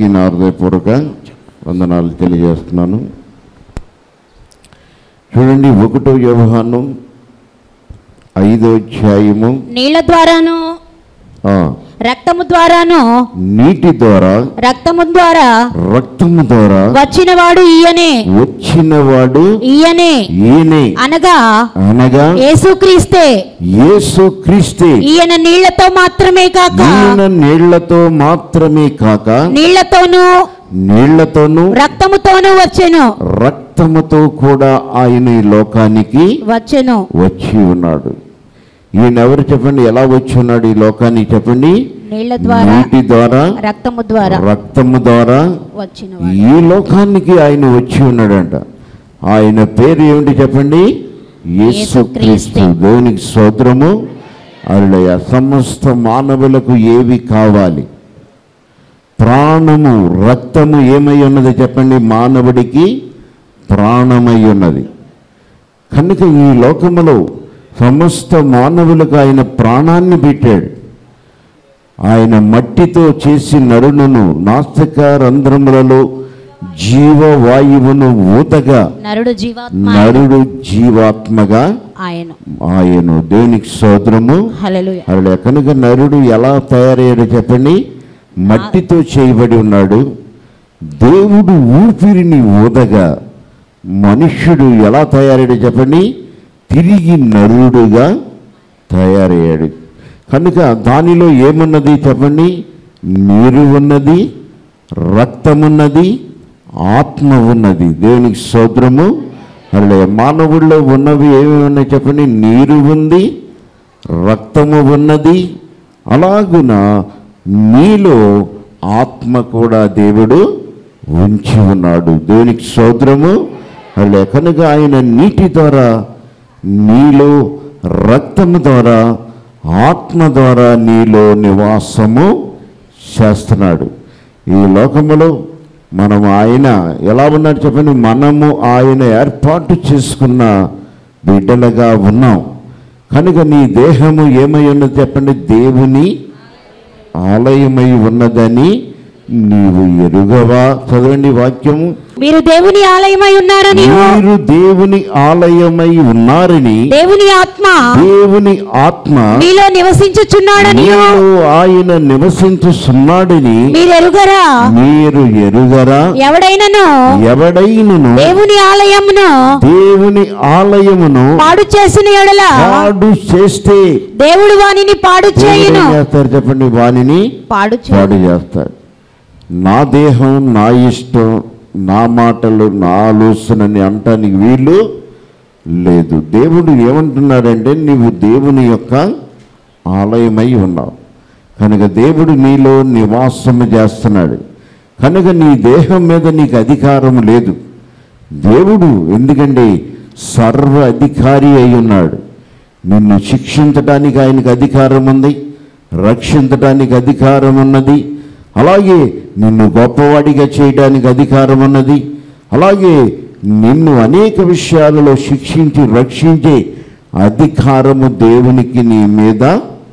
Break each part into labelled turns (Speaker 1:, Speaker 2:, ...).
Speaker 1: అందరికీ నా హృదయపూర్వక వందనాలు తెలియజేస్తున్నాను చూడండి ఒకటో వ్యవహారం ఐదో అధ్యాయము
Speaker 2: నీళ్ల ద్వారాను
Speaker 1: ఆ,
Speaker 2: రక్తము ద్వారాను
Speaker 1: నీటి ద్వారా
Speaker 2: రక్తము ద్వారా
Speaker 1: రక్తము ద్వారా
Speaker 2: వచ్చినవాడు ఈయనే
Speaker 1: వచ్చినవాడు
Speaker 2: ఈయనే
Speaker 1: ఈయనే
Speaker 2: అనగా
Speaker 1: అనగా
Speaker 2: యేసుక్రీస్తే
Speaker 1: యేసు క్రీస్తే
Speaker 2: ఈయన నీళ్లతో మాత్రమే కాక
Speaker 1: ఈయన నీళ్లతో మాత్రమే కాక
Speaker 2: నీళ్లతోనూ
Speaker 1: నీళ్లతోనూ
Speaker 2: రక్తముతోనూ వచ్చెను
Speaker 1: రక్తముతో కూడా ఆయన ఈ లోకానికి
Speaker 2: వచ్చెను
Speaker 1: వచ్చి ఉన్నాడు ఈయన ఎవరు చెప్పండి ఎలా వచ్చి ఉన్నాడు ఈ లోకానికి చెప్పండి
Speaker 2: నీళ్ల ద్వారా
Speaker 1: నీటి ద్వారా
Speaker 2: రక్తము ద్వారా
Speaker 1: రక్తము ద్వారా
Speaker 2: వచ్చిన
Speaker 1: ఈ లోకానికి ఆయన వచ్చి ఉన్నాడంట ఆయన పేరు ఏమిటి చెప్పండి యేసుక్రీస్తు
Speaker 2: యేసుక్రీస్తు.
Speaker 1: దేవునికి స్తోత్రము అరుడయ సమస్త మానవులకు ఏవి కావాలి ప్రాణము రక్తము ఏమై ఉన్నది చెప్పండి మానవుడికి ప్రాణమై ఉన్నది కనుక ఈ లోకములో సమస్త మానవులకు ఆయన ప్రాణాన్ని పెట్టాడు ఆయన మట్టితో చేసి నరులను నాస్తిక రంధ్రములలో జీవవాయువును ఊతగా
Speaker 2: నరుడు జీవాత్మ
Speaker 1: నరుడు జీవాత్మగా
Speaker 2: ఆయన
Speaker 1: ఆయన దేవునికి సోదరము
Speaker 2: హల్లెలూయా
Speaker 1: అలా కనుక నరుడు ఎలా తయారయ్యాడో చెప్పండి మట్టితో చేయబడి ఉన్నాడు దేవుడు ఊపిరిని ఊదగా మనుష్యుడు ఎలా తయారయ్యాడో చెప్పండి తిరిగి నరుడుగా తయారయ్యాడు కనుక దానిలో ఏమున్నది చెప్పండి నీరు ఉన్నది రక్తమున్నది ఆత్మ ఉన్నది దేవునికి సోదరము అలా మానవుల్లో ఉన్నవి ఏమేమి ఉన్నాయి చెప్పండి నీరు ఉంది రక్తము ఉన్నది అలాగున నీలో ఆత్మ కూడా దేవుడు ఉంచి ఉన్నాడు దేవునికి సోదరము అలా కనుక ఆయన నీటి ద్వారా నీలో రక్తము ద్వారా ఆత్మ ద్వారా నీలో నివాసము చేస్తున్నాడు ఈ లోకములో మనం ఆయన ఎలా ఉన్నాడు చెప్పండి మనము ఆయన ఏర్పాటు చేసుకున్న బిడ్డలుగా ఉన్నాం కనుక నీ దేహము ఏమై ఉన్నది చెప్పండి దేవుని ఆలయమై ఉన్నదని నీవు ఎరుగవా చదవండి వాక్యము
Speaker 2: మీరు దేవుని ఆలయమై ఉన్నారని
Speaker 1: మీరు దేవుని ఆలయమై ఉన్నారని
Speaker 2: దేవుని ఆత్మ
Speaker 1: దేవుని ఆత్మ
Speaker 2: మీలో నివసించుచున్నాడని
Speaker 1: నీలో ఆయన నివసించుచున్నాడని
Speaker 2: మీరు ఎరుగరా
Speaker 1: మీరు ఎరుగరా
Speaker 2: ఎవడైనను
Speaker 1: ఎవడైనను
Speaker 2: దేవుని ఆలయమును
Speaker 1: దేవుని ఆలయమును
Speaker 2: పాడు చేసిన ఎడల
Speaker 1: పాడు చేస్తే
Speaker 2: దేవుడు వానిని పాడు
Speaker 1: దేవుడు
Speaker 2: చేయును
Speaker 1: ఏం చేస్తారు చెప్పండి వానిని
Speaker 2: పాడు
Speaker 1: పాడు
Speaker 2: చేయును
Speaker 1: చేస్తాడు నా దేహం నా ఇష్టం నా మాటలు నా ఆలోచనని అంటానికి వీలు లేదు దేవుడు ఏమంటున్నాడంటే నీవు దేవుని యొక్క ఆలయమై ఉన్నావు కనుక దేవుడు నీలో నివాసము చేస్తున్నాడు కనుక నీ దేహం మీద నీకు అధికారం లేదు దేవుడు ఎందుకంటే సర్వ అధికారి అయి ఉన్నాడు నిన్ను శిక్షించటానికి ఆయనకు అధికారం ఉంది రక్షించటానికి అధికారం ఉన్నది అలాగే నిన్ను గొప్పవాడిగా చేయడానికి అధికారం ఉన్నది అలాగే నిన్ను అనేక విషయాలలో శిక్షించి రక్షించే అధికారము దేవునికి నీ మీద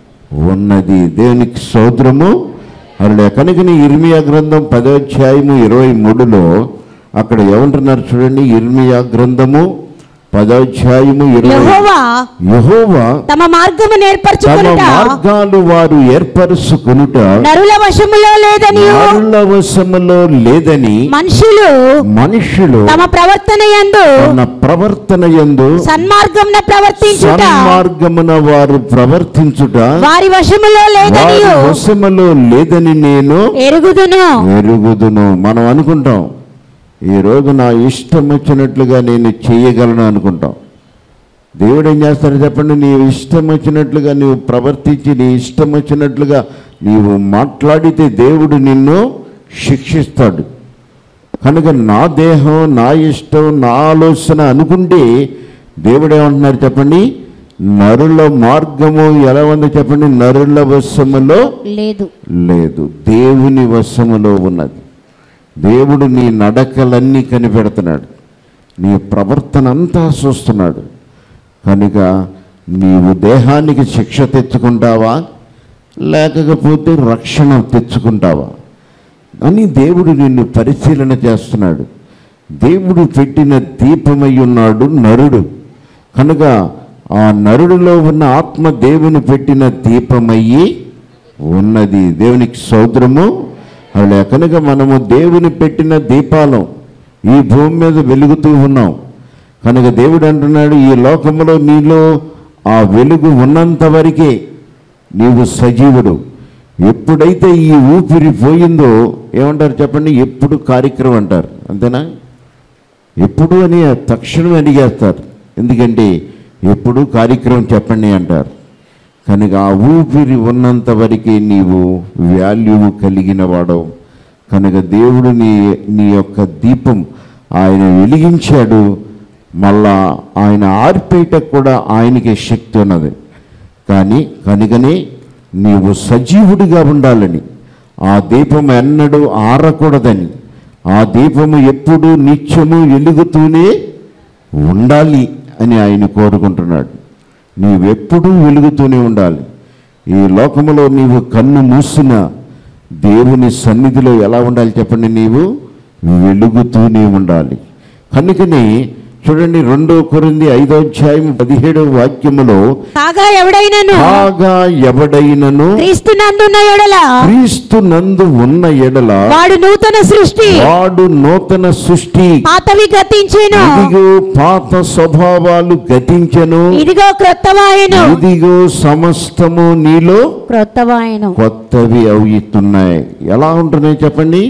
Speaker 1: ఉన్నది దేవునికి సోదరము అలా కనుక నీ ఇర్మియా గ్రంథం పదోధ్యాయము ఇరవై మూడులో అక్కడ ఏమంటున్నారు చూడండి ఇర్మియా గ్రంథము పదోధ్యాయము ఇరవై
Speaker 2: యెహోవా
Speaker 1: యెహోవా
Speaker 2: తమ మార్గము
Speaker 1: తమ
Speaker 2: నేర్పరచుకునుట
Speaker 1: మార్గాలు వారు ఏర్పరచుకునుట
Speaker 2: నరుల వశములో లేదని
Speaker 1: నరుల వశములో లేదని
Speaker 2: మనుషులు
Speaker 1: మనుషులు
Speaker 2: తమ ప్రవర్తన యందు
Speaker 1: తన ప్రవర్తన యందు
Speaker 2: సన్మార్గమున ప్రవర్తించుట
Speaker 1: సన్మార్గమున వారు ప్రవర్తించుట
Speaker 2: వారి వశములో లేదని
Speaker 1: వారి వశములో లేదని నేను
Speaker 2: ఎరుగుదును
Speaker 1: ఎరుగుదును మనం అనుకుంటాం ఈ రోజు నా ఇష్టం వచ్చినట్లుగా నేను చేయగలను అనుకుంటాం దేవుడు ఏం చేస్తాడు చెప్పండి నీ ఇష్టం వచ్చినట్లుగా నీవు ప్రవర్తించి నీ ఇష్టం వచ్చినట్లుగా నీవు మాట్లాడితే దేవుడు నిన్ను శిక్షిస్తాడు కనుక నా దేహం నా ఇష్టం నా ఆలోచన అనుకుంటే దేవుడు ఏమంటున్నారు చెప్పండి నరుల మార్గము ఎలా ఉంది చెప్పండి నరుల వశములో
Speaker 2: లేదు
Speaker 1: లేదు దేవుని వశములో ఉన్నది దేవుడు నీ నడకలన్నీ కనిపెడుతున్నాడు నీ ప్రవర్తన అంతా చూస్తున్నాడు కనుక నీవు దేహానికి శిక్ష తెచ్చుకుంటావా లేకపోతే రక్షణ తెచ్చుకుంటావా అని దేవుడు నిన్ను పరిశీలన చేస్తున్నాడు దేవుడు పెట్టిన దీపమై ఉన్నాడు నరుడు కనుక ఆ నరుడిలో ఉన్న ఆత్మ దేవుని పెట్టిన దీపమయ్యి ఉన్నది దేవునికి సౌద్రము అలా కనుక మనము దేవుని పెట్టిన దీపాలం ఈ భూమి మీద వెలుగుతూ ఉన్నాం కనుక దేవుడు అంటున్నాడు ఈ లోకంలో నీలో ఆ వెలుగు ఉన్నంత వరకే నీవు సజీవుడు ఎప్పుడైతే ఈ ఊపిరి పోయిందో ఏమంటారు చెప్పండి ఎప్పుడు కార్యక్రమం అంటారు అంతేనా ఎప్పుడు అని తక్షణం అడిగేస్తారు ఎందుకంటే ఎప్పుడు కార్యక్రమం చెప్పండి అంటారు కనుక ఆ ఊపిరి ఉన్నంత వరకే నీవు వాల్యూ కలిగిన వాడవు కనుక దేవుడు నీ నీ యొక్క దీపం ఆయన వెలిగించాడు మళ్ళా ఆయన ఆర్పేయటకు కూడా ఆయనకే శక్తి ఉన్నది కానీ కనుకనే నీవు సజీవుడిగా ఉండాలని ఆ దీపం ఎన్నడూ ఆరకూడదని ఆ దీపము ఎప్పుడు నిత్యము వెలుగుతూనే ఉండాలి అని ఆయన కోరుకుంటున్నాడు నీవెప్పుడూ వెలుగుతూనే ఉండాలి ఈ లోకములో నీవు కన్ను మూసిన దేవుని సన్నిధిలో ఎలా ఉండాలి చెప్పండి నీవు వెలుగుతూనే ఉండాలి కనుకనే చూడండి రెండో కొరింది ఐదో అధ్యాయం పదిహేడవ వాక్యములో
Speaker 2: కాగా ఎవడైనను
Speaker 1: కాగా ఎవడైనను
Speaker 2: క్రీస్తునందున్న ఎడల
Speaker 1: క్రీస్తు నందు ఉన్న ఎడల
Speaker 2: వాడు నూతన సృష్టి
Speaker 1: వాడు నూతన సృష్టి
Speaker 2: పాతవి గతించెను
Speaker 1: ఇదిగో పాత స్వభావాలు గతించెను
Speaker 2: ఇదిగో క్రొత్తవాయను
Speaker 1: ఇదిగో సమస్తము నీలో
Speaker 2: క్రొత్తవాయను
Speaker 1: కొత్తవి అవుతున్నాయి ఎలా ఉంటున్నాయి చెప్పండి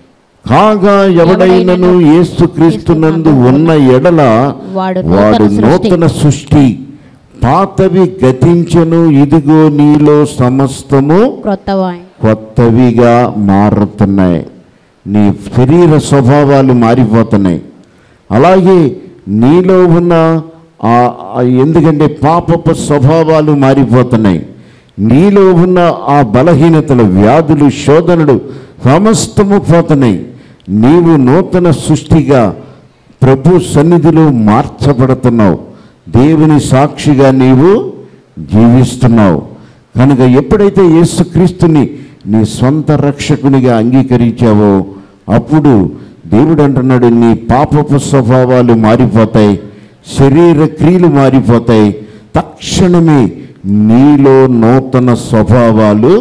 Speaker 1: కాగా ఎవడైనను యేసుక్రీస్తునందు ఉన్న ఎడల
Speaker 2: వాడు
Speaker 1: వాడు
Speaker 2: నూతన సృష్టి.
Speaker 1: నూతన సృష్టి పాతవి గతించెను ఇదిగో నీలో సమస్తము
Speaker 2: క్రొత్తవాయను
Speaker 1: కొత్తవిగా మారుతున్నాయి నీ శరీర స్వభావాలు మారిపోతున్నాయి అలాగే నీలో ఉన్న ఆ ఆ ఎందుకంటే పాపపు స్వభావాలు మారిపోతున్నాయి నీలో ఉన్న ఆ బలహీనతలు వ్యాధులు శోధనలు సమస్తము పోతున్నాయి నీవు నూతన సృష్టిగా ప్రభు సన్నిధిలో మార్చబడుతున్నావు దేవుని సాక్షిగా నీవు జీవిస్తున్నావు కనుక ఎప్పుడైతే యేసుక్రీస్తుని నీ సొంత రక్షకునిగా అంగీకరించావో అప్పుడు దేవుడు అంటున్నాడు నీ పాపపు స్వభావాలు మారిపోతాయి శరీర క్రియలు మారిపోతాయి తక్షణమే నీలో నూతన స్వభావాలు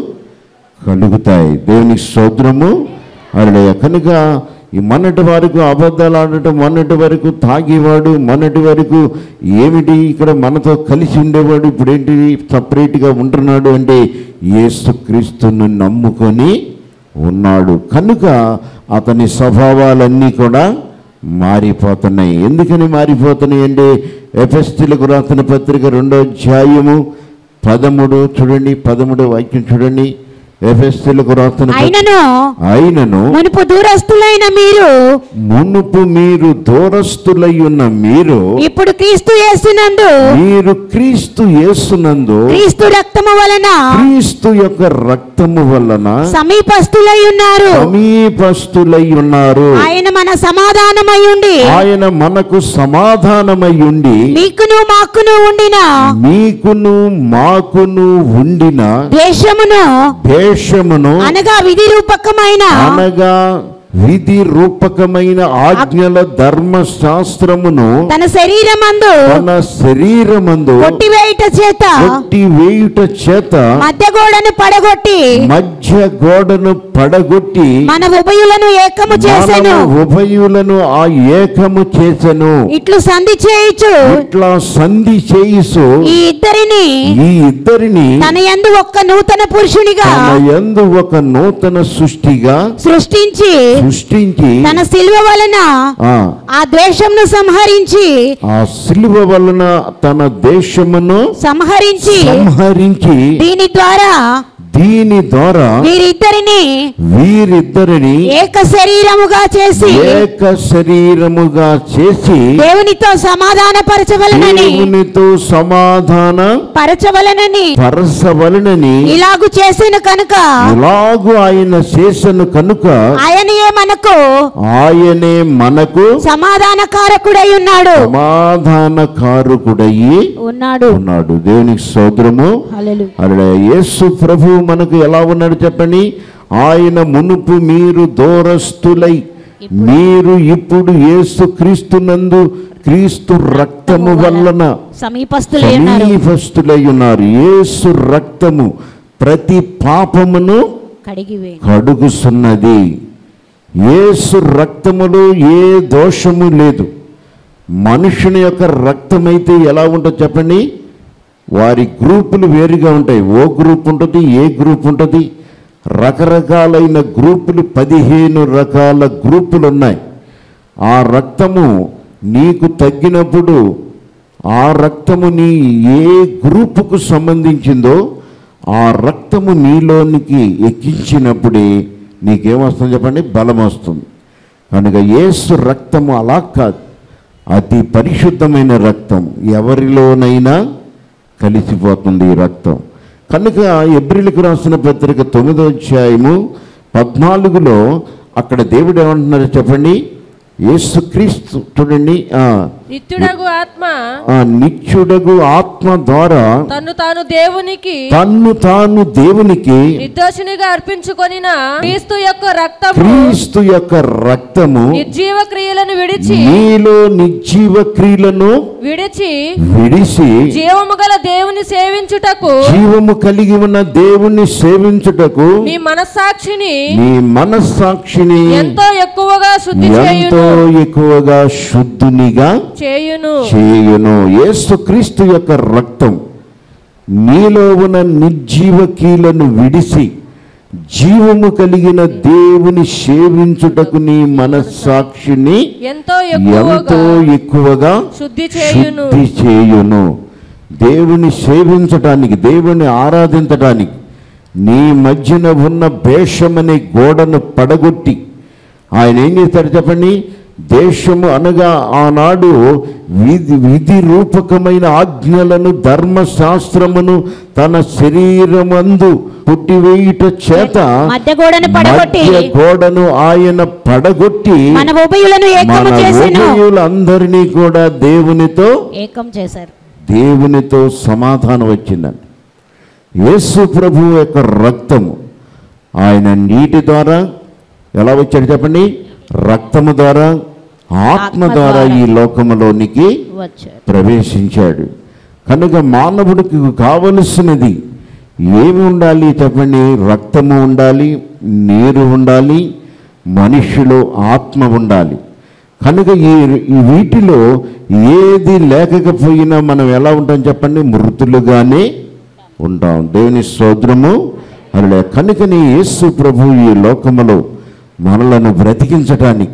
Speaker 1: కలుగుతాయి దేవునికి స్తోత్రము అలా కనుక ఈ మొన్నటి వరకు అబద్ధాలు ఆడటం మొన్నటి వరకు తాగేవాడు మొన్నటి వరకు ఏమిటి ఇక్కడ మనతో కలిసి ఉండేవాడు ఇప్పుడేంటి సపరేట్గా ఉంటున్నాడు అంటే యేసుక్రీస్తును నమ్ముకొని ఉన్నాడు కనుక అతని స్వభావాలన్నీ కూడా మారిపోతున్నాయి ఎందుకని మారిపోతున్నాయి అంటే ఎఫెస్టిలకు రాసిన పత్రిక రెండో అధ్యాయము పదమూడు చూడండి పదమూడు వాక్యం చూడండి ఎఫెస్టిలకు రాసిన పత్రిక-
Speaker 2: అయినను
Speaker 1: అయినను
Speaker 2: మునుపు దూరస్తులైన మీరు
Speaker 1: మునుపు మీరు దూరస్తులై ఉన్న మీరు
Speaker 2: ఇప్పుడు క్రీస్తు యేసునందు
Speaker 1: మీరు క్రీస్తు యేసునందు
Speaker 2: క్రీస్తు రక్తము వలన
Speaker 1: క్రీస్తు యొక్క రక్తము వలన
Speaker 2: సమీపస్తులై ఉన్నారు
Speaker 1: సమీపస్తులై ఉన్నారు
Speaker 2: ఆయన మన సమాధానమై ఉండి
Speaker 1: ఆయన మనకు సమాధానమై ఉండి
Speaker 2: మీకును మాకును ఉండిన
Speaker 1: మీకును మాకును ఉండిన
Speaker 2: ద్వేషమును
Speaker 1: దేశమును
Speaker 2: అనగా విధి రూపకమైన
Speaker 1: అనగా విధి రూపకమైన ఆజ్ఞల ధర్మశాస్త్రమును
Speaker 2: తన శరీరమందు
Speaker 1: తన శరీరమందు
Speaker 2: కొట్టివేయుట చేత
Speaker 1: కొట్టి వేయుట చేత
Speaker 2: మధ్య గోడను పడగొట్టి
Speaker 1: మధ్య గోడను పడగొట్టి
Speaker 2: మన ఉభయులను ఏకము చేసెను
Speaker 1: మనము ఉభయులను ఆ ఏకము చేసెను
Speaker 2: ఇట్లు సంధి చేయుచు
Speaker 1: ఇట్లా సంధి చేయిసు
Speaker 2: ఈ ఇద్దరిని
Speaker 1: ఈ ఇద్దరిని
Speaker 2: తన యందు ఒక్క నూతన పురుషునిగా
Speaker 1: తన యందు ఒక నూతన సృష్టిగా
Speaker 2: సృష్టించి
Speaker 1: సృష్టించి
Speaker 2: తన శిల్వ వలన
Speaker 1: ఆ
Speaker 2: ఆ ద్వేషమును సంహరించి
Speaker 1: ఆ సిలువ వలన తన దేశమును
Speaker 2: సంహరించి
Speaker 1: సంహరించి
Speaker 2: దీని ద్వారా
Speaker 1: దీని ద్వారా
Speaker 2: వీరిద్దరిని
Speaker 1: వీరిద్దరిని
Speaker 2: ఏక శరీరముగా చేసి
Speaker 1: ఏక శరీరముగా చేసి
Speaker 2: దేవునితో సమాధానపరచవలనని
Speaker 1: దేవునితో సమాధాన
Speaker 2: పరచవలనని
Speaker 1: పరసవలనని
Speaker 2: ఇలాగు చేసిన కనుక
Speaker 1: ఇలాగు ఆయన చేసను కనుక
Speaker 2: ఆయనయే మనకు
Speaker 1: ఆయనే మనకు
Speaker 2: సమాధానకారకుడై ఉన్నాడు
Speaker 1: సమాధానకారకుడయి
Speaker 2: ఉన్నాడు
Speaker 1: ఉన్నాడు దేవునికి సోదరము
Speaker 2: హల్లెలూయా.
Speaker 1: అలా యేసు ప్రభు మనకు ఎలా ఉన్నాడు చెప్పండి ఆయన మునుపు మీరు దూరస్తులై మీరు ఇప్పుడు యేసు క్రీస్తునందు క్రీస్తు రక్తము వలన
Speaker 2: సమీపస్తులై ఉన్నారు
Speaker 1: సమీపస్తులై ఉన్నారు యేసు రక్తము ప్రతి పాపమును
Speaker 2: కడిగివే
Speaker 1: కడుగుతున్నది యేసు రక్తములో ఏ దోషము లేదు మనుషుని యొక్క రక్తమైతే ఎలా ఉంటుందో చెప్పండి వారి గ్రూపులు వేరుగా ఉంటాయి ఓ గ్రూప్ ఉంటుంది ఏ గ్రూప్ ఉంటుంది రకరకాలైన గ్రూపులు పదిహేను రకాల గ్రూపులు ఉన్నాయి ఆ రక్తము నీకు తగ్గినప్పుడు ఆ రక్తము నీ ఏ గ్రూపుకు సంబంధించిందో ఆ రక్తము నీలోనికి ఎక్కించినప్పుడే నీకేమొస్తుంది చెప్పండి బలం వస్తుంది కనుక యేసు రక్తము అలా కాదు అతి పరిశుద్ధమైన రక్తం ఎవరిలోనైనా కలిసిపోతుంది ఈ రక్తం కనుక ఎబ్రిలకు రాసిన పత్రిక తొమ్మిదో అధ్యాయము పద్నాలుగులో అక్కడ దేవుడు ఏమంటున్నారో చెప్పండి యేసుక్రీస్తు చూడండి ఆ,
Speaker 3: నిత్యుడగు ఆత్మ
Speaker 1: ఆ నిత్యుడగు ఆత్మ ద్వారా
Speaker 3: తన్ను తాను దేవునికి
Speaker 1: తన్ను తాను దేవునికి
Speaker 3: నిర్దోషినిగా అర్పించుకొనిన క్రీస్తు యొక్క రక్తము
Speaker 1: క్రీస్తు యొక్క రక్తము
Speaker 3: నిర్జీవ క్రియలను విడిచి
Speaker 1: నీలో నిర్జీవ క్రియలను
Speaker 3: విడిచి
Speaker 1: విడిసి
Speaker 3: జీవము గల దేవుని సేవించుటకు
Speaker 1: జీవము కలిగి ఉన్న దేవుణ్ణి సేవించుటకు
Speaker 3: మీ మనస్సాక్షిని
Speaker 1: నీ మనస్సాక్షిని
Speaker 3: ఎంతో ఎక్కువగా శుద్ధి
Speaker 1: ఎంతో
Speaker 3: చేయును
Speaker 1: ఎక్కువగా శుద్ధునిగా
Speaker 3: చేయును
Speaker 1: చేయును యేసుక్రీస్తు యొక్క రక్తం నీలో ఉన్న నిర్జీవ కీలను విడిసి జీవము కలిగిన దేవుని సేవించుటకు నీ మనస్సాక్షిని
Speaker 3: ఎంతో
Speaker 1: ఎంతో
Speaker 3: ఎక్కువగా
Speaker 1: ఎక్కువగా
Speaker 3: శుద్ధి చేయును
Speaker 1: శుద్ధి చేయును దేవుని సేవించటానికి దేవుని ఆరాధించటానికి నీ మధ్యన ఉన్న భేషమనే గోడను పడగొట్టి ఆయన ఏం చేస్తాడు చెప్పండి దేశము అనగా ఆనాడు విధి విధి రూపకమైన ఆజ్ఞలను ధర్మశాస్త్రమును తన శరీరమందు పుట్టివేయుట చేత
Speaker 2: మధ్య గోడను పడగొట్టి
Speaker 1: మధ్య గోడను ఆయన పడగొట్టి
Speaker 2: మన ఉభయులను ఏకము
Speaker 1: మన
Speaker 2: చేసెను
Speaker 1: ఉభయులందరినీ కూడా దేవునితో
Speaker 2: ఏకం చేశారు
Speaker 1: దేవునితో సమాధానం వచ్చిందండి యేసు ప్రభు యొక్క రక్తము ఆయన నీటి ద్వారా ఎలా వచ్చాడు చెప్పండి రక్తము ద్వారా ఆత్మ ద్వారా ఈ లోకములోనికి
Speaker 2: వచ్చారు
Speaker 1: ప్రవేశించాడు కనుక మానవుడికి కావలసినది ఏమి ఉండాలి చెప్పండి రక్తము ఉండాలి నీరు ఉండాలి మనిషిలో ఆత్మ ఉండాలి కనుక ఈ ఈ వీటిలో ఏది లేకపోయినా మనం ఎలా ఉంటాం చెప్పండి మృతులుగానే ఉంటాం దేవుని స్తోత్రము అలా కనుకని యేసు ప్రభు ఈ లోకములో మనలను బ్రతికించటానికి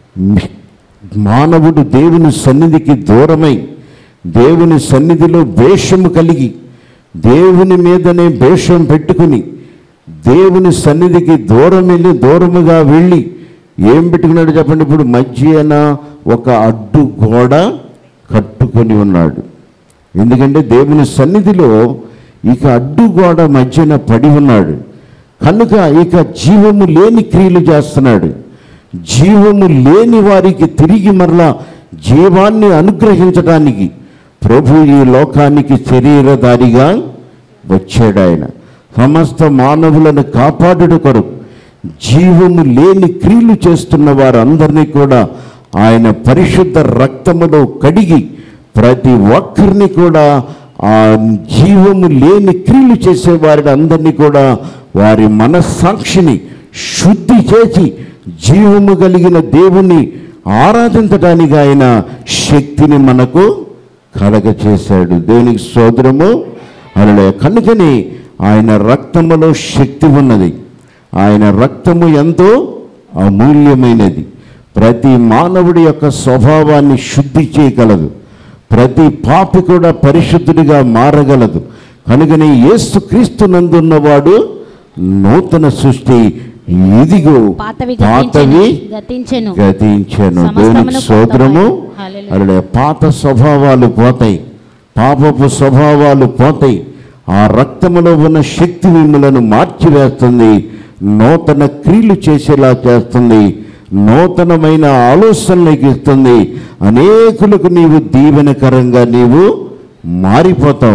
Speaker 1: మానవుడు దేవుని సన్నిధికి దూరమై దేవుని సన్నిధిలో వేషము కలిగి దేవుని మీదనే వేషం పెట్టుకుని దేవుని సన్నిధికి దూరం వెళ్ళి దూరముగా వెళ్ళి ఏం పెట్టుకున్నాడు చెప్పండి ఇప్పుడు మధ్యన ఒక అడ్డు గోడ కట్టుకొని ఉన్నాడు ఎందుకంటే దేవుని సన్నిధిలో ఇక అడ్డు గోడ మధ్యన పడి ఉన్నాడు కనుక ఇక జీవము లేని క్రియలు చేస్తున్నాడు జీవము లేని వారికి తిరిగి మరలా జీవాన్ని అనుగ్రహించడానికి ప్రభు ఈ లోకానికి శరీరధారిగా వచ్చాడు ఆయన సమస్త మానవులను కాపాడుట కొరకు జీవము లేని క్రియలు చేస్తున్న వారందరినీ కూడా ఆయన పరిశుద్ధ రక్తములో కడిగి ప్రతి ఒక్కరిని కూడా ఆ జీవము లేని క్రియలు చేసే వారిని అందరినీ కూడా వారి మనస్సాక్షిని శుద్ధి చేసి జీవము కలిగిన దేవుణ్ణి ఆరాధించడానికి ఆయన శక్తిని మనకు కలగ చేశాడు దేవునికి సోదరము అలా కనుకని ఆయన రక్తములో శక్తి ఉన్నది ఆయన రక్తము ఎంతో అమూల్యమైనది ప్రతి మానవుడి యొక్క స్వభావాన్ని శుద్ధి చేయగలదు ప్రతి పాపి కూడా పరిశుద్ధుడిగా మారగలదు కనుకనే యేసు క్రీస్తు నందున్నవాడు నూతన సృష్టి ఇదిగో
Speaker 2: పాతవి
Speaker 1: పాతవి
Speaker 2: గతించెను
Speaker 1: గతించను
Speaker 2: సమస్తమును
Speaker 1: దేవునికి సోదరము
Speaker 2: కొత్తమై. హల్లెలూయా.
Speaker 1: అలా పాత స్వభావాలు పోతాయి పాపపు స్వభావాలు పోతాయి ఆ రక్తములో ఉన్న శక్తి మిమ్మలను మార్చివేస్తుంది నూతన క్రియలు చేసేలా చేస్తుంది నూతనమైన ఆలోచనలకు ఇస్తుంది అనేకులకు నీవు దీవెనకరంగా నీవు మారిపోతావు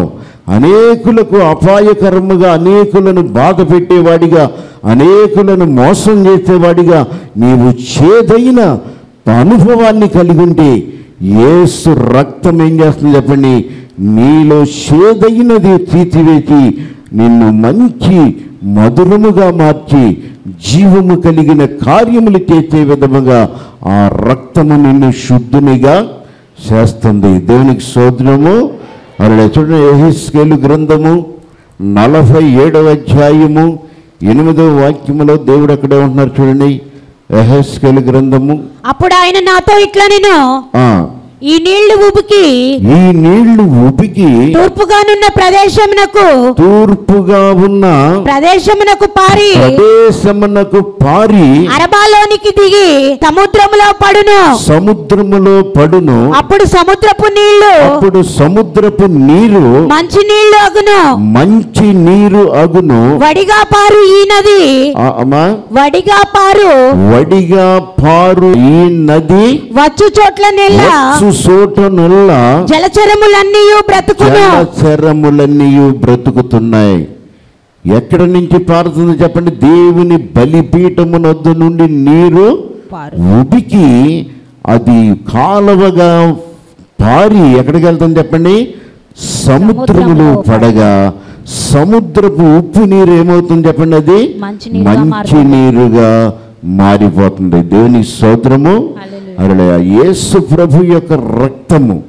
Speaker 1: అనేకులకు అపాయకరముగా అనేకులను బాధ పెట్టేవాడిగా అనేకులను మోసం చేసేవాడిగా నీవు చేదైన అనుభవాన్ని కలిగి ఉంటే ఏసు రక్తం ఏం చేస్తుంది చెప్పండి నీలో చేదైనది తీసివేసి నిన్ను మంచి మధురముగా మార్చి జీవము కలిగిన కార్యములు చేసే విధముగా ఆ రక్తము నిన్ను శుద్ధునిగా చేస్తుంది దేవునికి సోదరము అలా చూడండి ఎహిస్కేలు గ్రంథము నలభై ఏడవ అధ్యాయము ఎనిమిదవ వాక్యములో దేవుడు అక్కడే ఉంటున్నారు చూడండి ఎహెస్కేలు గ్రంథము
Speaker 2: అప్పుడు ఆయన నాతో ఇట్లా నేను
Speaker 1: ఆ
Speaker 2: ఈ నీళ్లు ఉబికి
Speaker 1: ఈ నీళ్లు ఉపికి
Speaker 2: తూర్పుగానున్న ప్రదేశమునకు
Speaker 1: తూర్పుగా ఉన్న
Speaker 2: ప్రదేశమునకు పారి
Speaker 1: ప్రదేశమునకు పారి
Speaker 2: అరబాలోనికి దిగి సముద్రములో పడును
Speaker 1: సముద్రములో పడును
Speaker 2: అప్పుడు సముద్రపు నీళ్లు
Speaker 1: అప్పుడు సముద్రపు నీరు
Speaker 2: మంచి నీళ్లు అగును
Speaker 1: మంచి నీరు అగును
Speaker 2: వడిగా పారు ఈ నది
Speaker 1: ఆ, అమ్మా
Speaker 2: వడిగా పారు
Speaker 1: వడిగా పారు ఈ నది
Speaker 2: వచ్చు చోట్ల నెల్ల
Speaker 1: వచ్చు సోటనుల్లా
Speaker 2: జలచరములన్నీ బ్రతుకును
Speaker 1: జలచరములన్నీ బ్రతుకుతున్నాయి ఎక్కడి నుంచి పారుతుంది చెప్పండి దేవుని బలిపీఠమునొద్దు నుండి నీరు ఉబికి అది కాలువగా పారి ఎక్కడికి వెళ్తుంది చెప్పండి సముద్రములో పడగా సముద్రపు ఉప్పు నీరు ఏమవుతుంది చెప్పండి అది
Speaker 2: మంచినీరుగా
Speaker 1: మంచి నీరుగా మారిపోతుంది దేవుని సోదరము అలా యేసు ప్రభు యొక్క రక్తము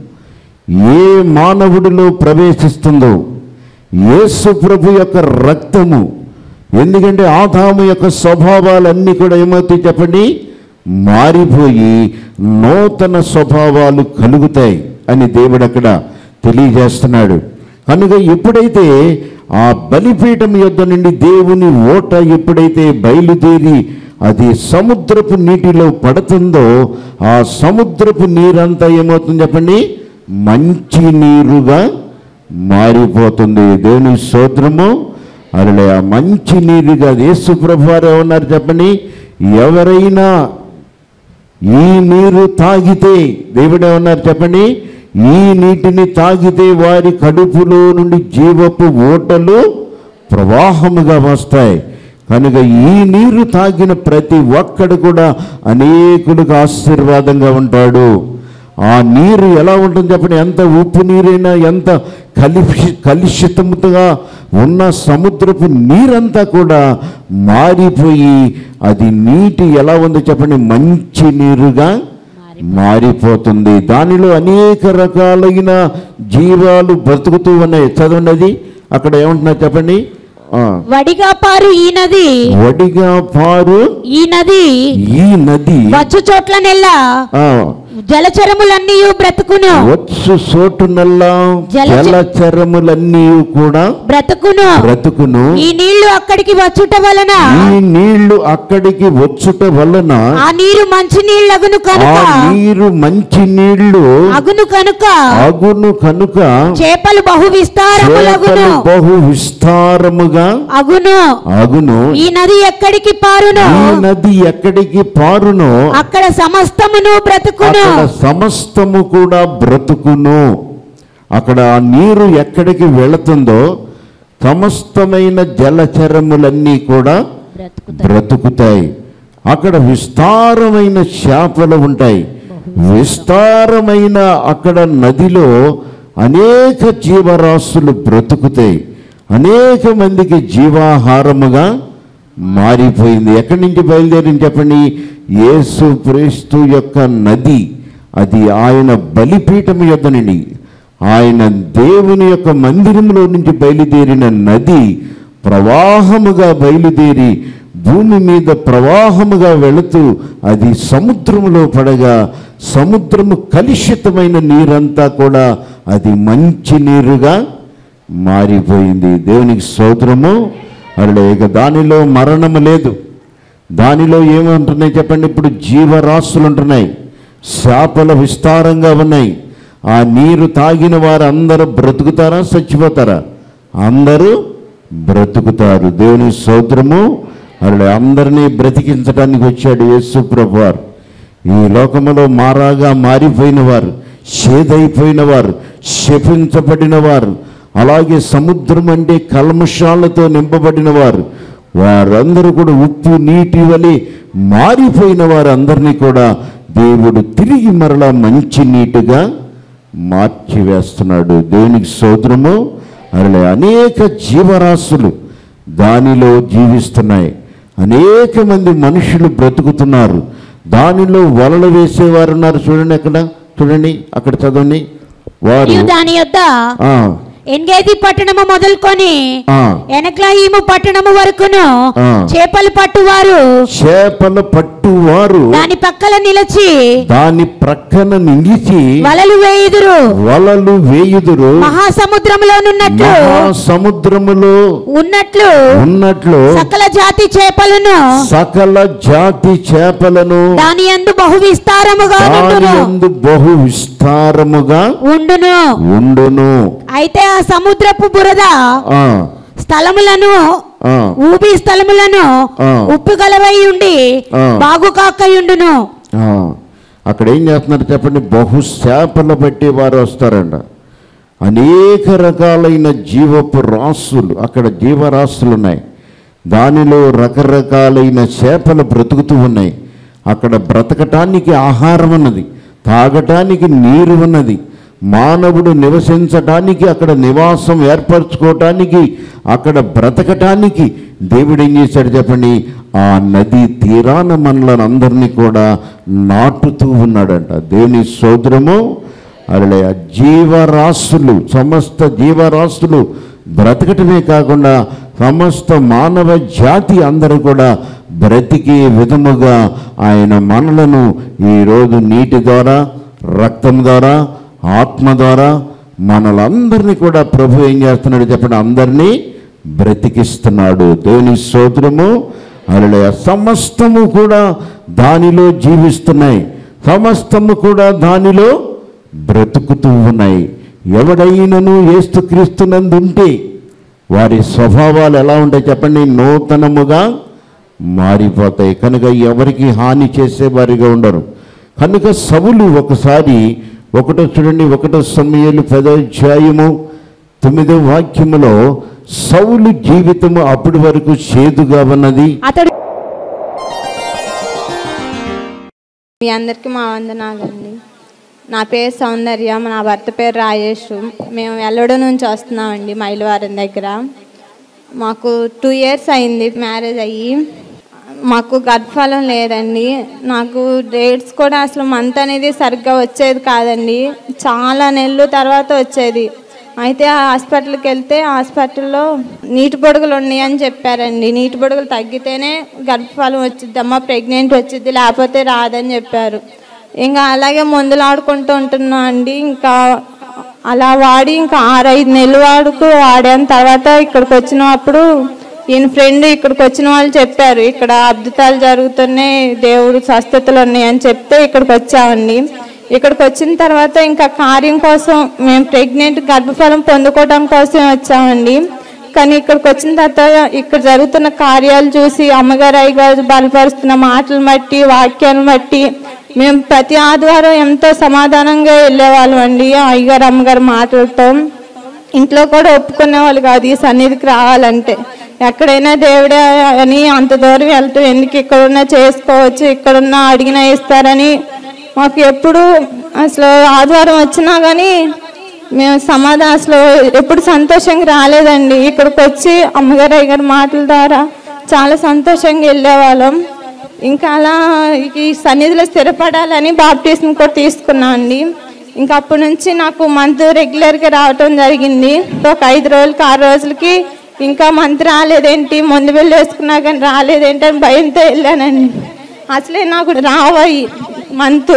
Speaker 1: ఏ మానవుడిలో ప్రవేశిస్తుందో యేసు ప్రభు యొక్క రక్తము ఎందుకంటే ఆదాము యొక్క స్వభావాలన్నీ కూడా ఏమవుతాయి చెప్పండి మారిపోయి నూతన స్వభావాలు కలుగుతాయి అని దేవుడు అక్కడ తెలియజేస్తున్నాడు కనుక ఎప్పుడైతే ఆ బలిపీఠం యొద్ద నుండి దేవుని ఓట ఎప్పుడైతే బయలుదేరి అది సముద్రపు నీటిలో పడుతుందో ఆ సముద్రపు నీరంతా ఏమవుతుంది చెప్పండి మంచి నీరుగా మారిపోతుంది దేవుని స్తోత్రము అలా ఆ మంచి నీరుగా యేసు ప్రభు వారు ఏమన్నారు చెప్పండి ఎవరైనా ఈ నీరు తాగితే దేవుడు ఏమన్నారు చెప్పండి ఈ నీటిని తాగితే వారి కడుపులో నుండి జీవపు ఓటలు ప్రవాహముగా వస్తాయి కనుక ఈ నీరు తాగిన ప్రతి ఒక్కడు కూడా అనేకులకు ఆశీర్వాదంగా ఉంటాడు ఆ నీరు ఎలా ఉంటుంది చెప్పండి ఎంత ఉప్పు నీరైనా ఎంత కలుషి కలుషితముగా ఉన్న సముద్రపు నీరంతా కూడా మారిపోయి అది నీటి ఎలా ఉందో చెప్పండి మంచి నీరుగా మారిపోతుంది దానిలో అనేక రకాలైన జీవాలు బ్రతుకుతూ ఉన్నాయి చదవండి అది అక్కడ ఏమంటున్నారు చెప్పండి ఆ,
Speaker 2: వడిగా పారు ఈ నది
Speaker 1: వడిగా పారు
Speaker 2: ఈ నది
Speaker 1: ఈ నది
Speaker 2: వచ్చు చోట్ల నెల్ల
Speaker 1: ఆ,
Speaker 2: జలచరములన్నీ బ్రతుకును
Speaker 1: వచ్చు సోటునల్లా
Speaker 2: జలచ-
Speaker 1: జలచరములన్నీ కూడా
Speaker 2: బ్రతుకును
Speaker 1: బ్రతుకును
Speaker 2: ఈ నీళ్లు అక్కడికి వచ్చుట వలన
Speaker 1: ఈ నీళ్లు అక్కడికి వచ్చుట వలన
Speaker 2: ఆ నీరు మంచి నీళ్ళగును
Speaker 1: ఆ
Speaker 2: కనుక
Speaker 1: నీరు మంచి నీళ్లు
Speaker 2: అగును కనుక
Speaker 1: అగును కనుక
Speaker 2: చేపలు బహు విస్తారములగును
Speaker 1: చేపలు బహు విస్తారముగా
Speaker 2: అగును
Speaker 1: అగును
Speaker 2: ఈ నది ఎక్కడికి పారును
Speaker 1: ఈ నది ఎక్కడికి పారునో
Speaker 2: అక్కడ సమస్తమును బ్రతుకును
Speaker 1: అక్కడ సమస్తము కూడా బ్రతుకును అక్కడ ఆ నీరు ఎక్కడికి వెళుతుందో సమస్తమైన జలచరములన్నీ కూడా బ్రతుకుతాయి అక్కడ విస్తారమైన చేపలు ఉంటాయి విస్తారమైన అక్కడ నదిలో అనేక జీవరాశులు బ్రతుకుతాయి అనేక మందికి జీవాహారముగా మారిపోయింది ఎక్కడి నుంచి బయలుదేరింది చెప్పండి యేసు క్రీస్తు యొక్క నది అది ఆయన బలిపీఠం యొక్క నుండి ఆయన దేవుని యొక్క మందిరంలో నుంచి బయలుదేరిన నది ప్రవాహముగా బయలుదేరి భూమి మీద ప్రవాహముగా వెళుతూ అది సముద్రములో పడగా సముద్రము కలుషితమైన నీరంతా కూడా అది మంచి నీరుగా మారిపోయింది దేవునికి స్తోత్రము అలా ఇక దానిలో మరణము లేదు దానిలో ఏముంటున్నాయి చెప్పండి ఇప్పుడు జీవరాశులు ఉంటున్నాయి శాపలు విస్తారంగా ఉన్నాయి ఆ నీరు తాగిన వారు అందరూ బ్రతుకుతారా చచ్చిపోతారా అందరూ బ్రతుకుతారు దేవుని స్తోత్రము అలా అందరినీ బ్రతికించడానికి వచ్చాడు యేసు ప్రభువారు ఈ లోకములో మారాగా మారిపోయిన వారు చేదైపోయిన వారు శపించబడిన వారు అలాగే సముద్రం అంటే కల్మషాలతో నింపబడిన వారు వారందరూ కూడా ఉప్పు నీటి వలె మారిపోయిన వారందరినీ కూడా దేవుడు తిరిగి మరలా మంచి నీటిగా మార్చివేస్తున్నాడు దేవునికి సోదరము అలా అనేక జీవరాశులు దానిలో జీవిస్తున్నాయి అనేక మంది మనుషులు బ్రతుకుతున్నారు దానిలో వలలు వేసేవారు ఉన్నారు చూడండి అక్కడ చూడండి అక్కడ చదవండి వారు
Speaker 2: మరియు దాని యొద్ద
Speaker 1: ఆ,
Speaker 2: ఎన్గేది పట్టణము మొదలుకొని
Speaker 1: ఆ,
Speaker 2: ఎనక్లాయిము పట్టణము వరకును
Speaker 1: ఆ.
Speaker 2: చేపలు పట్టువారు
Speaker 1: చేపల పట్టువారు
Speaker 2: దాని పక్కల నిలిచి
Speaker 1: దాని ప్రక్కన నిలిచి
Speaker 2: వలలు వేయుదురు
Speaker 1: వలలు వేయుదురు
Speaker 2: మహాసముద్రములోనున్నట్లు
Speaker 1: సముద్రములో
Speaker 2: ఉన్నట్లు
Speaker 1: ఉన్నట్లు
Speaker 2: సకల జాతి చేపలను
Speaker 1: సకల జాతి చేపలను
Speaker 2: దాని యందు బహు విస్తారముగా
Speaker 1: దాని
Speaker 2: నుండును
Speaker 1: యందు బహు విస్తారముగా
Speaker 2: ఉండును
Speaker 1: ఉండును
Speaker 2: అయితే ఆ సముద్రపు బురద
Speaker 1: ఆ,
Speaker 2: స్థలములను
Speaker 1: ఆ,
Speaker 2: ఊబి స్థలములను
Speaker 1: ఆ.
Speaker 2: ఉప్పు గలవై ఉండి
Speaker 1: ఆ.
Speaker 2: బాగు కాకయుండును
Speaker 1: ఆ. అక్కడ ఏం చేస్తున్నారు చెప్పండి బహు చేపలు బట్టి వారు వస్తారంట అనేక రకాలైన జీవపు రాసులు అక్కడ జీవరాశులు ఉన్నాయి దానిలో రకరకాలైన చేపలు బ్రతుకుతూ ఉన్నాయి అక్కడ బ్రతకటానికి ఆహారం ఉన్నది తాగటానికి నీరు ఉన్నది మానవుడు నివసించటానికి అక్కడ నివాసం ఏర్పరచుకోవటానికి అక్కడ బ్రతకటానికి దేవుడు ఏం చేశాడు చెప్పండి ఆ నది తీరాన మనలను అందరినీ కూడా నాటుతూ ఉన్నాడంట దేవుని సోదరము అలా జీవరాశులు సమస్త జీవరాశులు బ్రతకటమే కాకుండా సమస్త మానవ జాతి అందరూ కూడా బ్రతికే విధముగా ఆయన మనలను ఈరోజు నీటి ద్వారా రక్తం ద్వారా ఆత్మ ద్వారా మనలందరినీ కూడా ప్రభు ఏం చేస్తున్నాడు చెప్పండి అందరినీ బ్రతికిస్తున్నాడు దేవుని స్తోత్రము అలా సమస్తము కూడా దానిలో జీవిస్తున్నాయి సమస్తము కూడా దానిలో బ్రతుకుతూ ఉన్నాయి ఎవడైనను ఏస్తుక్రీస్తునందుంటే వారి స్వభావాలు ఎలా ఉంటాయి చెప్పండి నూతనముగా మారిపోతాయి కనుక ఎవరికి హాని చేసేవారిగా ఉండరు కనుక సవులు ఒకసారి ఒకటో చూడండి ఒకటో సమయాలు పదోధ్యాయము తొమ్మిదో వాక్యములో సౌలు జీవితము అప్పటి వరకు చేదుగా ఉన్నది
Speaker 2: అతడు
Speaker 4: మీ అందరికీ మా వందనాలండి నా పేరు సౌందర్య నా భర్త పేరు రాజేష్ మేము వెల్లడ నుంచి వస్తున్నామండి మైలవారం దగ్గర మాకు టూ ఇయర్స్ అయింది మ్యారేజ్ అయ్యి మాకు గర్భఫలం లేదండి నాకు డేట్స్ కూడా అసలు మంత్ అనేది సరిగ్గా వచ్చేది కాదండి చాలా నెలలు తర్వాత వచ్చేది అయితే ఆ హాస్పిటల్కి వెళ్తే హాస్పిటల్లో నీటి పొడుగులు ఉన్నాయి అని చెప్పారండి నీటి పొడుగులు తగ్గితేనే గర్భఫలం వచ్చిద్దమ్మా ప్రెగ్నెంట్ వచ్చిద్ది లేకపోతే రాదని చెప్పారు ఇంకా అలాగే మందులు ఆడుకుంటూ ఉంటున్నా అండి ఇంకా అలా వాడి ఇంకా ఆరైదు నెలలు వాడుకు వాడాను తర్వాత ఇక్కడికి వచ్చినప్పుడు ఈయన ఫ్రెండ్ ఇక్కడికి వచ్చిన వాళ్ళు చెప్పారు ఇక్కడ అద్భుతాలు జరుగుతున్నాయి దేవుడు స్వస్థతలు ఉన్నాయని చెప్తే ఇక్కడికి వచ్చామండి ఇక్కడికి వచ్చిన తర్వాత ఇంకా కార్యం కోసం మేము ప్రెగ్నెంట్ గర్భఫలం పొందుకోవడం కోసం వచ్చామండి కానీ ఇక్కడికి వచ్చిన తర్వాత ఇక్కడ జరుగుతున్న కార్యాలు చూసి అమ్మగారు అయ్యగారు బలపరుస్తున్న మాటలు బట్టి వాక్యాలను బట్టి మేము ప్రతి ఆదివారం ఎంతో సమాధానంగా వెళ్ళేవాళ్ళం అండి అయ్యగారు అమ్మగారు మాటలతో ఇంట్లో కూడా ఒప్పుకునే వాళ్ళు కాదు ఈ సన్నిధికి రావాలంటే ఎక్కడైనా దేవుడే అని అంత దూరం వెళ్తూ ఎందుకు ఇక్కడున్నా చేసుకోవచ్చు ఇక్కడున్నా అడిగినా ఇస్తారని మాకు ఎప్పుడు అసలు ఆదివారం వచ్చినా కానీ మేము సమాధానం అసలు ఎప్పుడు సంతోషంగా రాలేదండి ఇక్కడికి వచ్చి అమ్మగారు అయ్యగారి మాటల ద్వారా చాలా సంతోషంగా వెళ్ళేవాళ్ళం ఇంకా అలా ఈ సన్నిధిలో స్థిరపడాలని బాప్టిజం కూడా తీసుకున్నాం అండి ఇంకా అప్పటి నుంచి నాకు మంత్ రెగ్యులర్గా రావటం జరిగింది ఒక ఐదు రోజులకి ఆరు రోజులకి ఇంకా మంత్ రాలేదేంటి ముందు వెళ్ళి వేసుకున్నా కానీ రాలేదేంటి అని భయంతో వెళ్ళానండి అసలే నాకు రావాయి మంత్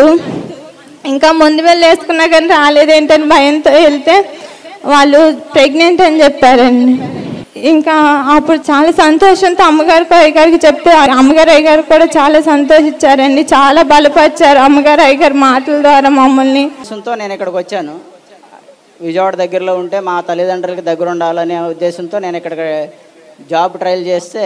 Speaker 4: ఇంకా ముందు వెళ్ళి వేసుకున్నా కానీ రాలేదేంటని భయంతో వెళ్తే వాళ్ళు ప్రెగ్నెంట్ అని చెప్పారండి ఇంకా అప్పుడు చాలా సంతోషంతో అమ్మగారికి అయ్యగారికి చెప్తే అమ్మగారు అయ్యగారు కూడా చాలా సంతోషించారండి చాలా బలపరిచారు అమ్మగారు అయ్యగారు మాటల ద్వారా మమ్మల్ని
Speaker 5: ఉద్దేశంతో నేను ఇక్కడికి వచ్చాను విజయవాడ దగ్గరలో ఉంటే మా తల్లిదండ్రులకి దగ్గర ఉండాలనే ఉద్దేశంతో నేను ఇక్కడ జాబ్ ట్రయల్ చేస్తే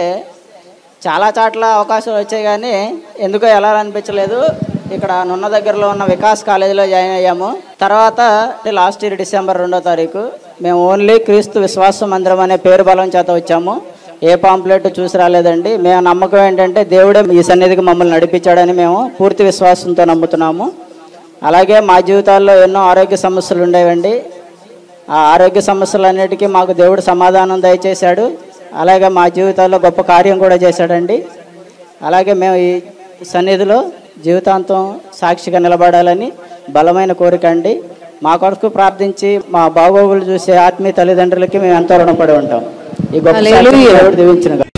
Speaker 5: చాలా చాట్ల అవకాశాలు వచ్చాయి కానీ ఎందుకో ఎలా అనిపించలేదు ఇక్కడ నున్న దగ్గరలో ఉన్న వికాస్ కాలేజీలో జాయిన్ అయ్యాము తర్వాత లాస్ట్ ఇయర్ డిసెంబర్ రెండో తారీఖు మేము ఓన్లీ క్రీస్తు విశ్వాస మందిరం అనే పేరు బలం చేత వచ్చాము ఏ పాంప్లెట్ చూసి రాలేదండి మేము నమ్మకం ఏంటంటే దేవుడే ఈ సన్నిధికి మమ్మల్ని నడిపించాడని మేము పూర్తి విశ్వాసంతో నమ్ముతున్నాము అలాగే మా జీవితాల్లో ఎన్నో ఆరోగ్య సమస్యలు ఉండేవండి ఆ ఆరోగ్య సమస్యలన్నిటికీ మాకు దేవుడు సమాధానం దయచేశాడు అలాగే మా జీవితాల్లో గొప్ప కార్యం కూడా చేశాడండి అలాగే మేము ఈ సన్నిధిలో జీవితాంతం సాక్షిగా నిలబడాలని బలమైన కోరిక అండి మా కొరకు ప్రార్థించి మా బాగోగులు చూసే ఆత్మీయ తల్లిదండ్రులకి మేము ఎంతో రుణపడి ఉంటాం ఈ గొప్ప సాక్షిని దేవుడు దీవించిన